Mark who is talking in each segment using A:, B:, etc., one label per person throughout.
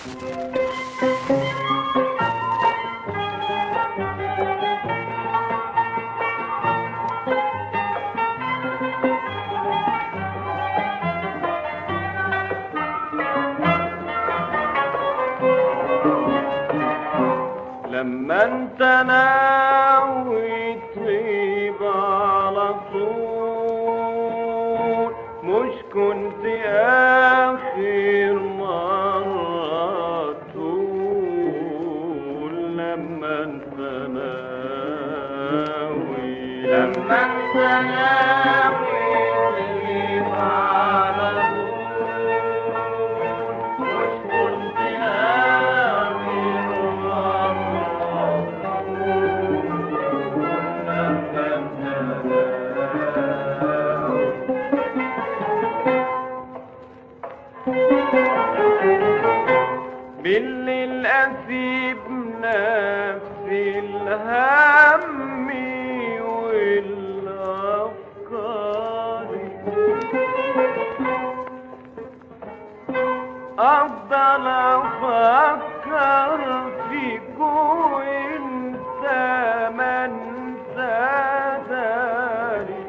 A: لما انت ناوي تغيب على طول مش كنت اخر مرة تقول لما انت ناوي لما انت ناوي تغيب على طول مش كنت اخر بالليل اسيب نفسي الهم والافكار افضل افكر فيك وانت ما انت داري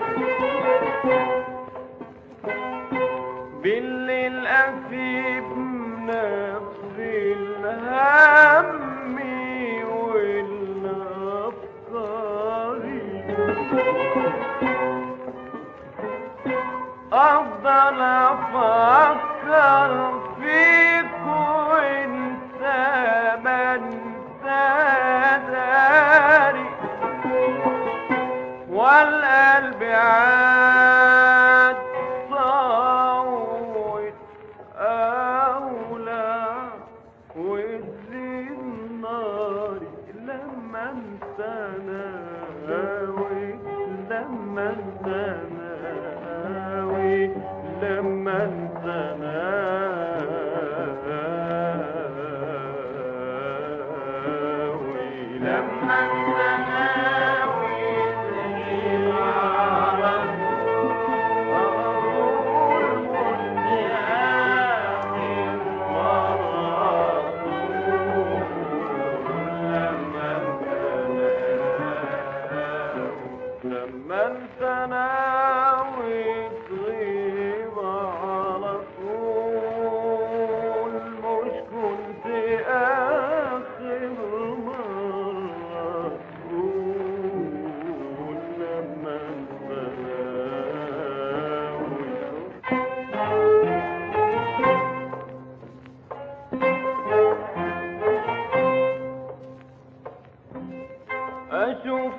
A: بالليل اسيب نفسي الهم والافكار افضل افكر فيك وانت ما انت داري والقلب عاد صوت أولى وتزيد ناري لما انت ناوي لما انت ناوي لما انت ناوي لما انت ناوي تغيب على طول كنت آخر مرة لما انت ناوي لما انت ناوي تغيب على طول مش كنت آخر مرة تقول لما انت ناوي أشوف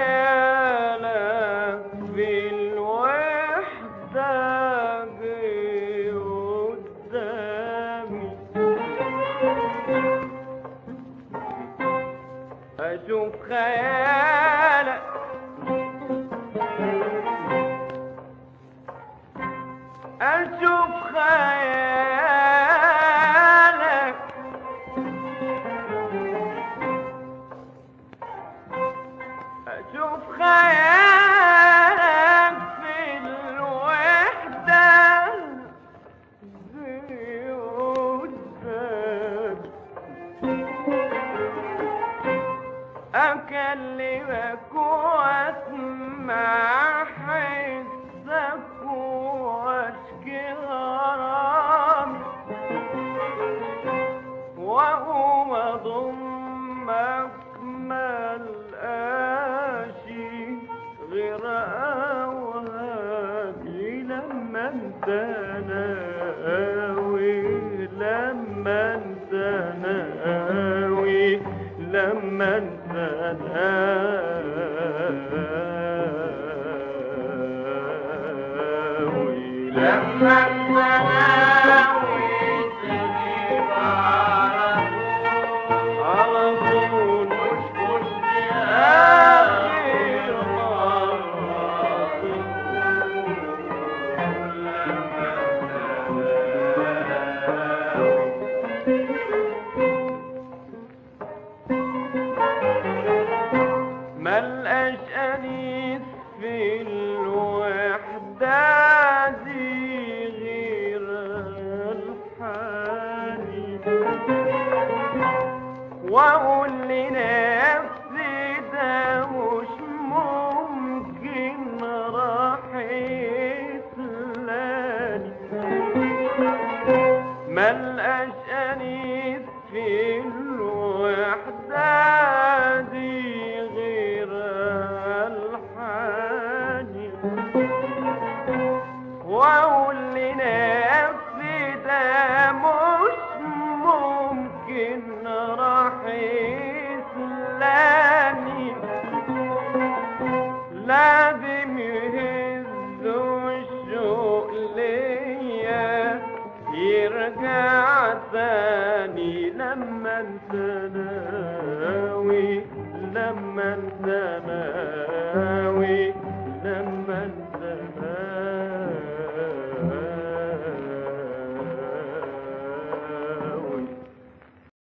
A: خيالك في الوحدة جه قدامي أشوف خيالك أشوف خيالك أشوف خيالك في الوحدة زي قدام أكلمك وأسمع حسك وأشكي غرامي وأقوم أضمك ملقاشي غير أوهاجي لما انت ناوي لما انت ناوي لما انت ناوي واقول لنفسي ده مش ممكن راح يسلاني ملقاش انيس في الوحدة دي غير الحاني واقول لنفسي ده مش ممكن راح يسلاني لازم يهز الشوق ليا يرجع تاني لما انت ناوي لما انت ناوي لما